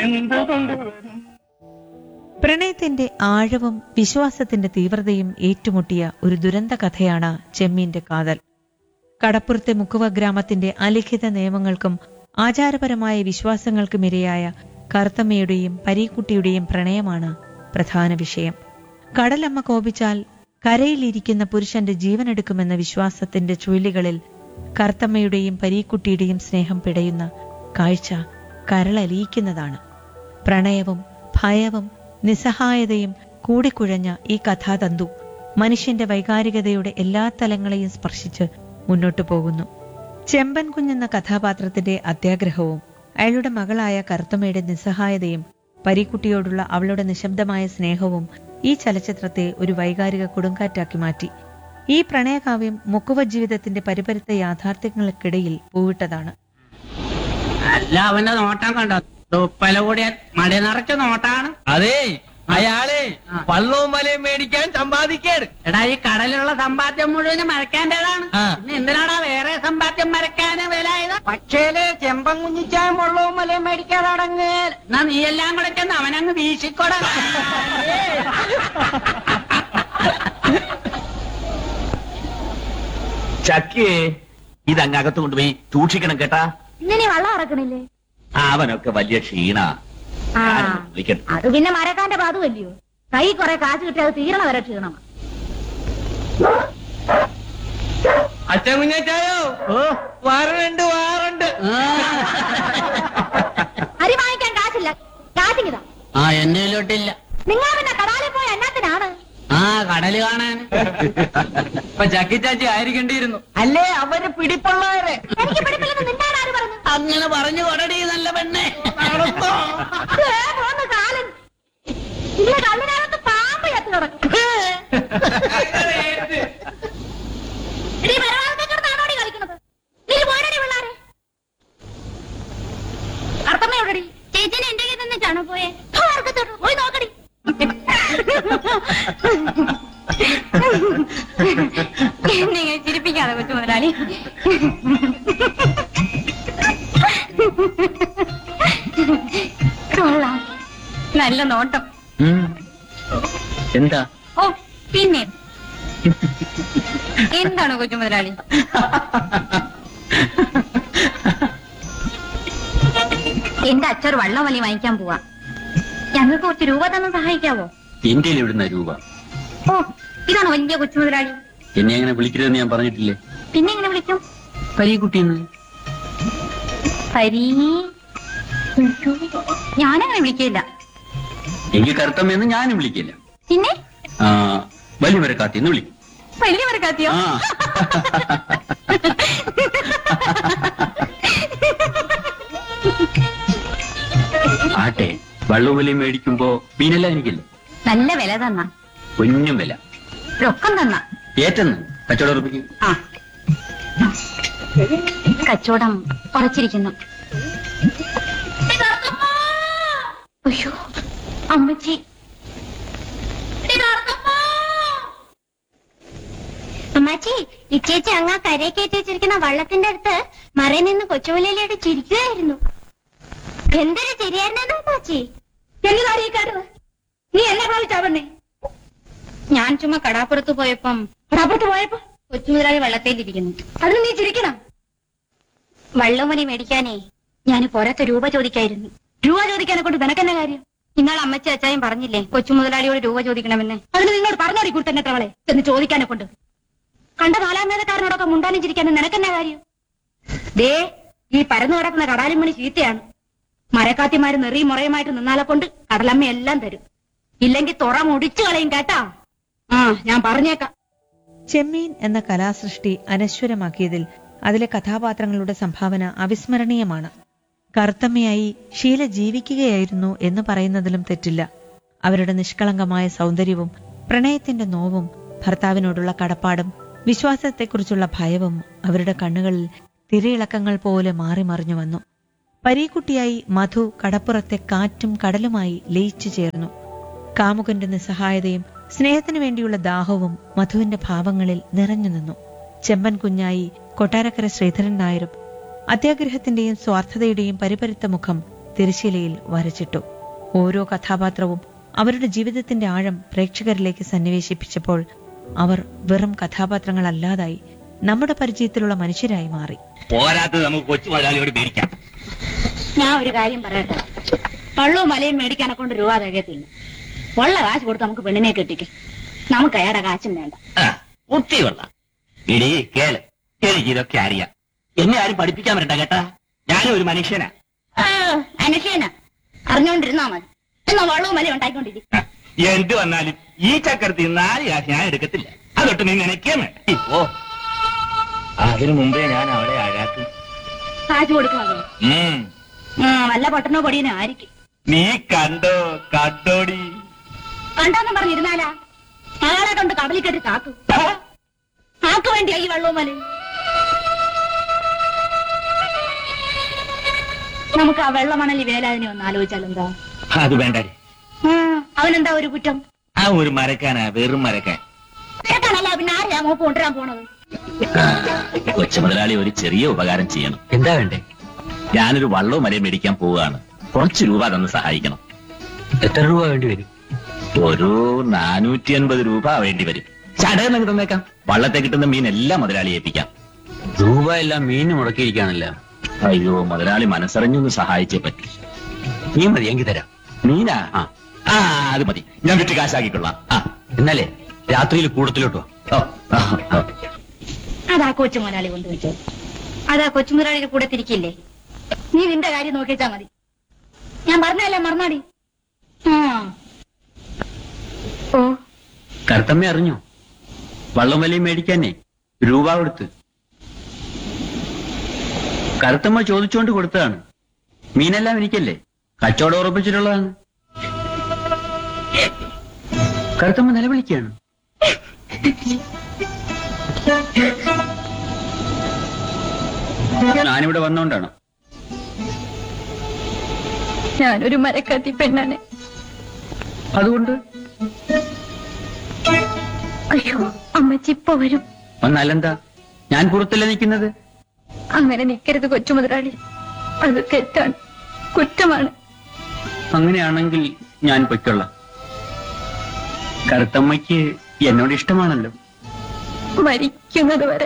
എന്തുകൊണ്ട് വരും പ്രണയത്തിന്റെ ആഴവും വിശ്വാസത്തിന്റെ തീവ്രതയും ഏറ്റുമുട്ടിയ ഒരു ദുരന്ത കഥയാണ് ചെമ്മീന്റെ കാതൽ കടപ്പുറത്തെ മുക്കുവ ഗ്രാമത്തിന്റെ അലിഖിത നിയമങ്ങൾക്കും ആചാരപരമായ വിശ്വാസങ്ങൾക്കും ഇരയായ കറുത്തമ്മയുടെയും പരീക്കുട്ടിയുടെയും പ്രണയമാണ് പ്രധാന വിഷയം കടലമ്മ കോപിച്ചാൽ കരയിലിരിക്കുന്ന പുരുഷന്റെ ജീവനെടുക്കുമെന്ന വിശ്വാസത്തിന്റെ ചുഴലികളിൽ കറുത്തമ്മയുടെയും പരീക്കുട്ടിയുടെയും സ്നേഹം പിടയുന്ന കാഴ്ച കരളലിയിക്കുന്നതാണ് പ്രണയവും ഭയവും നിസ്സഹായതയും കൂടിക്കുഴഞ്ഞ ഈ കഥാതന്തു മനുഷ്യന്റെ വൈകാരികതയുടെ എല്ലാ തലങ്ങളെയും സ്പർശിച്ച് മുന്നോട്ടു പോകുന്നു ചെമ്പൻ കുഞ്ഞെന്ന കഥാപാത്രത്തിന്റെ അത്യാഗ്രഹവും അയാളുടെ മകളായ കറുത്തമ്മയുടെ നിസ്സഹായതയും പരീക്കുട്ടിയോടുള്ള അവളുടെ നിശബ്ദമായ സ്നേഹവും ഈ ചലച്ചിത്രത്തെ ഒരു വൈകാരിക കൊടുങ്കാറ്റാക്കി മാറ്റി ഈ പ്രണയകാവ്യം മുക്കുവ ജീവിതത്തിന്റെ പരിപരുത്ത യാഥാർത്ഥ്യങ്ങൾക്കിടയിൽ പൂവിട്ടതാണ് അല്ല അവന്റെ നോട്ടം കണ്ടോ തുപ്പല കൂടിയ മടി നിറച്ച നോട്ടാണ് അതെ അയാളെ ആ. വള്ളവും വലയും മേടിക്കാൻ സമ്പാദിക്കാണ് എടാ ഈ കടലിലുള്ള സമ്പാദ്യം മുഴുവനും മരക്കാന്റേതാണ് ആ. പിന്നെ എന്തിനാടാ വേറെ സമ്പാദ്യം മരക്കാന് വില പക്ഷേല് ചെമ്പൻ കുഞ്ഞിച്ചായ മുള്ളവും മലയും മേടിക്കാതടങ്ങ് എന്നാ നീ എല്ലാം കൂടെ ചെന്ന് അവനങ്ങ് വീശിക്കോടാ ചക്കിയേ ഇതങ്ങ് അകത്ത് കൊണ്ടുപോയി സൂക്ഷിക്കണം കേട്ടാ ഇന്നിനി വള്ളം ഇറക്കണില്ലേ അവനൊക്കെ വലിയ ക്ഷീണ ആ വിളിക്കട്ടെ അത് പിന്നെ മരക്കാന്റെ പാതുവല്ലയോ കൈ കുറെ കാശ് കിട്ടി അത് തീരണ വരെ ക്ഷീണം അച്ഛൻ കുഞ്ഞച്ചായോ വാറുണ്ട് വാറുണ്ട് അരി വാങ്ങിക്കാൻ കാശില്ല കാശിങ്ങിതാ ആ എന്റെ കയ്യിലോട്ടില്ല നിങ്ങൾ പിന്നെ കടാലിൽ പോയ എന്നാത്തിനാണ് ആ കടല് കാണാൻ ഇപ്പൊ ചക്കി ചാച്ചി ആയിരിക്കേണ്ടിയിരുന്നു അല്ലേ അവര് പിടിപ്പുള്ളവര് എനിക്ക് പിടിപ്പില്ലെന്ന് നിന്നോട് ആര് പറഞ്ഞു അങ്ങനെ പറഞ്ഞു കൊടടി നല്ല പെണ്ണെ ദേ പോന്ന് കാലൻ ഇല്ല കല്ലിനകത്ത് പാമ്പ് ചത്തു കിടക്കും നീ മരവാളത്തെക്കിടന്നാണോടി കളിക്കുന്നത് നീ പോരടി പിള്ളാരെ അർത്ഥമയോടടി ചേച്ചിനെ എന്റെ കയ്യിൽ നിന്നിട്ടാണോ പോയെ അർക്കത്തോട്ട് പോയി നോക്കടി എന്നെ ചിരിപ്പിക്കാതെ കൊച്ചു മുതലാളി കൊള്ളാം നല്ല നോട്ടം എന്താ ഓ പിന്നെ എന്താണ് കൊച്ചു മുതലാളി എന്റെ അച്ഛൻ വള്ളം വലി വാങ്ങിക്കാൻ പോവാ ഞങ്ങൾക്ക് കുറച്ച് രൂപ തന്ന് സഹായിക്കാവോ എന്റെ ഇവിടുന്ന രൂപ ഓ ഇതാണ് വലിയ കൊച്ചു മുതലാളി എന്നെ അങ്ങനെ വിളിക്കരുതെന്ന് ഞാൻ പറഞ്ഞിട്ടില്ലേ പിന്നെ എങ്ങനെ വിളിക്കും പരീക്കുട്ടിന്ന് പരീ ഞാനങ്ങനെ വിളിക്കില്ല എനിക്ക് കറുത്തമ്മയെന്ന് ഞാനും വിളിക്കില്ല പിന്നെ ആ വലിയവരെ കാത്തിന്ന് വിളിക്കും വലിയ മരക്കാത്തിയോ ആ ആട്ടെ വള്ളവും വിലയും മേടിക്കുമ്പോ മീനെല്ലാം എനിക്കില്ല നല്ല വില തന്ന പൊന്നും വില രൊക്കം തന്ന ഏറ്റെന്ന് കച്ചവടം ഉറപ്പിക്കും ആ കച്ചവടം ഉറച്ചിരിക്കുന്നു അയ്യോ അമ്മച്ചി അമ്മാച്ചി ഇച്ചേച്ചി അങ്ങ് കരയെ കയറ്റി വെച്ചിരിക്കുന്ന വള്ളത്തിന്റെ അടുത്ത് മറയിൽ നിന്ന് കൊച്ചുമലയിലോട്ട് ചിരിക്കുകയായിരുന്നു എന്തൊരു ചിരിയായിരുന്നു അമ്മാച്ചി എന്നതാടി നീ എന്നെ ഭാവിച്ചാവണ്ണേ ഞാൻ ചുമ്മാ കടാപ്പുറത്ത് പോയപ്പം കടാപ്പുറത്ത് പോയപ്പോ കൊച്ചുമുതലാളി വെള്ളത്തേലിരിക്കുന്നു അതിന് നീ ചിരിക്കണം വള്ളമണി മേടിക്കാനേ ഞാൻ പുറത്ത് രൂപ ചോദിക്കായിരുന്നു രൂപ ചോദിക്കാനെ കൊണ്ട് നിനക്കെന്നെ കാര്യം ഇന്നാൾ അമ്മച്ചി അച്ചായും പറഞ്ഞില്ലേ കൊച്ചുമുതലാളിയോട് രൂപ ചോദിക്കണമെന്ന് അതിന് നിന്നോട് പറഞ്ഞോടി കുട്ടന്നെ ട്രവളെ എന്ന് ചോദിക്കാനെ കൊണ്ട് കണ്ട നാലാമേതക്കാരനോടൊക്കെ മുണ്ടാനും ചിരിക്കാനും നിനക്കെന്നെ കാര്യം ദേ ഈ പരന്നു കിടക്കുന്ന കടാലിമണി ചീത്തയാണ് മരക്കാത്തിമാര് നെറിയും മുറയുമായിട്ട് നിന്നാലെ കൊണ്ട് കടലമ്മ എല്ലാം തരും ഇല്ലെങ്കിൽ തുറ മുടിച്ചു കളയും കേട്ടാ ആ ഞാൻ പറഞ്ഞേക്കാം ചെമ്മീൻ എന്ന കലാസൃഷ്ടി അനശ്വരമാക്കിയതിൽ അതിലെ കഥാപാത്രങ്ങളുടെ സംഭാവന അവിസ്മരണീയമാണ് കറുത്തമ്മയായി ഷീല ജീവിക്കുകയായിരുന്നു എന്ന് പറയുന്നതിലും തെറ്റില്ല അവരുടെ നിഷ്കളങ്കമായ സൗന്ദര്യവും പ്രണയത്തിന്റെ നോവും ഭർത്താവിനോടുള്ള കടപ്പാടും വിശ്വാസത്തെക്കുറിച്ചുള്ള ഭയവും അവരുടെ കണ്ണുകളിൽ തിരയിളക്കങ്ങൾ പോലെ മാറി മറിഞ്ഞു വന്നു പരീക്കുട്ടിയായി മധു കടപ്പുറത്തെ കാറ്റും കടലുമായി ലയിച്ചു ചേർന്നു കാമുകന്റെ നിസ്സഹായതയും സ്നേഹത്തിനു വേണ്ടിയുള്ള ദാഹവും മധുവിന്റെ ഭാവങ്ങളിൽ നിറഞ്ഞു നിന്നു ചെമ്പൻ കുഞ്ഞായി കൊട്ടാരക്കര ശ്രീധരൻ നായരും അത്യാഗ്രഹത്തിന്റെയും സ്വാർത്ഥതയുടെയും പരിപരുത്ത മുഖം തിരശ്ശീലയിൽ വരച്ചിട്ടു ഓരോ കഥാപാത്രവും അവരുടെ ജീവിതത്തിന്റെ ആഴം പ്രേക്ഷകരിലേക്ക് സന്നിവേശിപ്പിച്ചപ്പോൾ അവർ വെറും കഥാപാത്രങ്ങളല്ലാതായി നമ്മുടെ പരിചയത്തിലുള്ള മനുഷ്യരായി മാറി പോരാത്തത് നമുക്ക് കൊച്ചു മുതലാളിയോട് മേടിക്കാം ഞാൻ ഒരു കാര്യം പറയട്ടെ പള്ളവും മലയും മേടിക്കാനെ കൊണ്ട് രൂപ തികയത്തില്ല ഉള്ള കാശ് കൊടുത്ത് നമുക്ക് പെണ്ണിനെ കെട്ടിക്കും നമുക്ക് അയാളുടെ കാശും വേണ്ട ആ, ബുദ്ധിയുള്ള ഇടി കേള് എനിക്ക് ഇതൊക്കെ അറിയാം എന്നെ ആരും പഠിപ്പിക്കാൻ വരണ്ട കേട്ടാ ഞാനും ഒരു മനുഷ്യനാ ആ, അനുഷേന അറിഞ്ഞോണ്ടിരുന്നാ മതി എന്നാ വള്ളവും മലയും ഉണ്ടായിക്കൊണ്ടിരിക്കും ആ, എന്ത് വന്നാലും ഈ ചക്രത്തിൽ നാല് കാശ് ഞാൻ എടുക്കത്തില്ല അതൊട്ട് നീ നനയ്ക്കാൻ ഓ അതിനു മുമ്പേ ഞാൻ അവിടെ അഴാക്കും കാശ് കൊടുക്കുന്നത് ഉം. ആ വല്ല പട്ടണോ പൊടിയനോ ആയിരിക്കും നീ കണ്ടോ കണ്ടോടി കണ്ടാന്നും പറഞ്ഞിരുന്നാലാ അയാളെ കൊണ്ട് കടലിൽ കാക്കും ആക്ക് വേണ്ടിയാ ഈ വള്ളവും മലയും നമുക്ക് ആ വെള്ളമണലി വേലാതിനെ ഒന്ന് ആലോചിച്ചാലെന്താ അത് വേണ്ട ആ, അവനെന്താ ഒരു കുറ്റം ആ ഒരു മരക്കാനാ വെറും മരക്കാൻ കേട്ടാണല്ല പിന്നെ ആരെയാ മോപ്പ് കൊണ്ടുവരാൻ പോണത് കൊച്ചു മുതലാളി ഒരു ചെറിയ ഉപകാരം ചെയ്യണം എന്താ വേണ്ടേ ഞാനൊരു വള്ളവും മരയും മേടിക്കാൻ പോവുകയാണ് കുറച്ച് രൂപ തന്ന് സഹായിക്കണം എത്ര രൂപ വേണ്ടി വരും ഒരു നാനൂറ്റി അൻപത് രൂപ വേണ്ടി വരും ചടയെന്ന് കിട്ടുന്നേക്കാം വള്ളത്തെ കിട്ടുന്ന മീൻ എല്ലാം മുതലാളി ഏൽപ്പിക്കാം രൂപ എല്ലാം മീന് മുടക്കിയിരിക്കാണല്ലോ അയ്യോ മുതലാളി മനസ്സറിഞ്ഞൊന്ന് സഹായിച്ചേ പറ്റി നീ മതി എങ്കിൽ തരാം മീനാ ആ. ആ അത് മതി ഞാൻ വിറ്റ് കാശാക്കിക്കൊള്ളാം ആ എന്നാലേ രാത്രിയിൽ കൂടത്തിലോട്ടോ ഓ, ആ, ആ. അതാ കൊച്ചു മുതലാളി കൊണ്ടുവച്ചത് അതാ കൊച്ചു മുതലാളിയുടെ കൂടെ തിരിക്കില്ലേ നീ നിന്റെ കാര്യം നോക്കിച്ചാ മതി ഞാൻ പറഞ്ഞല്ലേ മറന്നാടി ആ ഓ കറുത്തമ്മ അറിഞ്ഞോ വള്ളം വലിയ മേടിക്കാനേ രൂപ കൊടുത്ത് കറുത്തമ്മ ചോദിച്ചുകൊണ്ട് കൊടുത്തതാണ് മീനെല്ലാം എനിക്കല്ലേ കച്ചവടം ഉറപ്പിച്ചിട്ടുള്ളതാണ് കറുത്തമ്മ നിലവിളിക്കാണ് ഞാനിവിടെ വന്നോണ്ടാണ് ഞാനൊരു മരക്കത്തി പെണ്ണാണ് അതുകൊണ്ട് അയ്യോ അമ്മച്ചി ഇപ്പൊ വരും വന്നാലെന്താ ഞാൻ പുറത്തല്ല നിൽക്കുന്നത് അങ്ങനെ നിക്കരുത് കൊച്ചു മുതലാളി അത് തെറ്റാണ് കുറ്റമാണ് അങ്ങനെയാണെങ്കിൽ ഞാൻ പൊയ്ക്കൊള്ളാം കറുത്തമ്മയ്ക്ക് എന്നോട് ഇഷ്ടമാണല്ലോ മരിക്കുന്നത് വരെ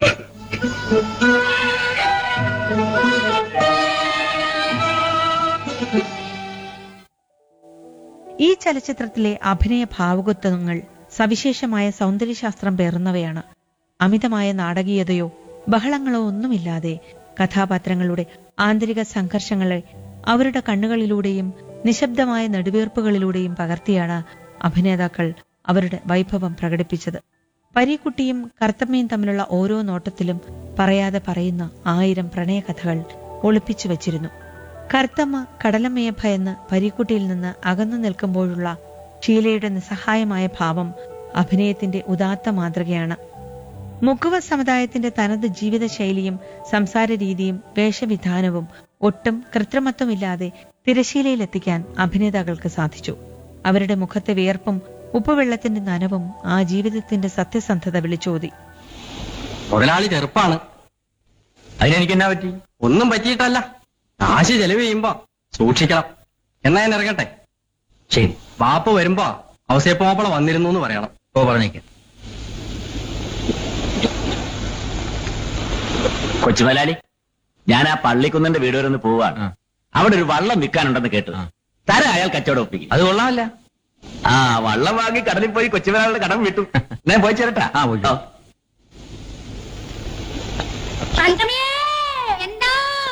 ഈ ചലച്ചിത്രത്തിലെ അഭിനയ ഭാവുകത്വങ്ങൾ സവിശേഷമായ സൗന്ദര്യശാസ്ത്രം പേറുന്നവയാണ് അമിതമായ നാടകീയതയോ ബഹളങ്ങളോ ഒന്നുമില്ലാതെ കഥാപാത്രങ്ങളുടെ ആന്തരിക സംഘർഷങ്ങളെ അവരുടെ കണ്ണുകളിലൂടെയും നിശബ്ദമായ നെടുവീർപ്പുകളിലൂടെയും പകർത്തിയാണ് അഭിനേതാക്കൾ അവരുടെ വൈഭവം പ്രകടിപ്പിച്ചത് പരീക്കുട്ടിയും കർത്തമ്മയും തമ്മിലുള്ള ഓരോ നോട്ടത്തിലും പറയാതെ പറയുന്ന ആയിരം പ്രണയകഥകൾ ഒളിപ്പിച്ചു വച്ചിരുന്നു കർത്തമ്മ കടലമ്മയെ ഭയന്ന് പരീക്കുട്ടിയിൽ നിന്ന് അകന്നു നിൽക്കുമ്പോഴുള്ള ഷീലയുടെ നിസ്സഹായമായ ഭാവം അഭിനയത്തിന്റെ ഉദാത്ത മാതൃകയാണ് മുക്കുവ സമുദായത്തിന്റെ തനത് ജീവിതശൈലിയും സംസാര രീതിയും വേഷവിധാനവും ഒട്ടും കൃത്രിമത്വമില്ലാതെ തിരശീലയിലെത്തിക്കാൻ അഭിനേതാക്കൾക്ക് സാധിച്ചു അവരുടെ മുഖത്തെ വിയർപ്പും ഉപ്പുവെള്ളത്തിന്റെ നനവും ആ ജീവിതത്തിന്റെ സത്യസന്ധത വിളിച്ചോതി മുതലാളി ചെറുപ്പാണ് അതിനെനിക്ക് എന്നാ പറ്റി ഒന്നും പറ്റിയിട്ടല്ല കാശ് ചെലവ് ചെയ്യുമ്പോ സൂക്ഷിക്കണം എന്നാ ഞാൻ ഇറങ്ങട്ടെ ശരി ബാപ്പ വരുമ്പോ അവസയപ്പോപ്പള വന്നിരുന്നു എന്ന് പറയണം ഓ പറഞ്ഞേക്ക് കൊച്ചു മുതലാളി ഞാൻ ആ പള്ളിക്കുന്നിന്റെ വീട് വരെ ഒന്ന് പോവാണ് ആ. അവിടെ ഒരു വള്ളം വിൽക്കാനുണ്ടെന്ന് കേട്ടു ആ. തരാ അയാൾ കച്ചവടം ഒപ്പിക്കും അത് കൊള്ളാമല്ല ആ വള്ളം വാങ്ങി കടലിൽ പോയി കൊച്ചു മുതലാളിയുടെ കടം വിട്ടു ഞാൻ പോയി ചേരട്ടാ ആ, പോയി ചേര്. പഞ്ചമിയേ എന്താ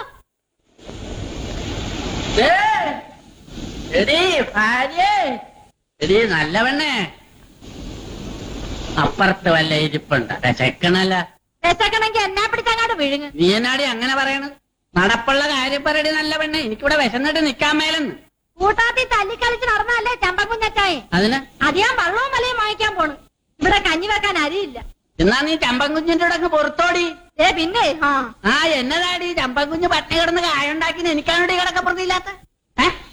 എടീ ഭാര്യേ എടീ നല്ലവണ്ണേ അപ്പുറത്ത് വല്ല ഇരിപ്പുണ്ട് ചെക്കണല്ല വിശക്കണമെങ്കിൽ എന്നാ പിടിച്ചങ്ങാട് വിഴുങ്ങ് നീ എന്നാടി അങ്ങനെ പറയണത് നടപ്പുള്ള കാര്യം പറയടി നല്ലവണ്ണേ എനിക്കിവിടെ വിശന്നിട്ട് നിക്കാൻ മേലെന്ന് കൂട്ടാത്തി തല്ലിക്കളിച്ച് നടന്നല്ലേ ചമ്പക്കുഞ്ഞച്ചായെ അതിന് അത് ഞാൻ വള്ളവും മലയും വാങ്ങിക്കാൻ പോണ് ഇവിടെ കഞ്ഞി വെക്കാൻ അരിയില്ല എന്നാ നീ ചമ്പൻകുഞ്ഞിന്റെ കൂടെ അങ്ങ് പുറത്തോടി ഏ പിന്നെ ആ ആ എന്നതാടി ചമ്പൻകുഞ്ഞ് പട്ടിണി കിടന്ന് കായുണ്ടാക്കി എനിക്കാണോടി കിടക്കപ്പുറത്തില്ലാത്ത ഏ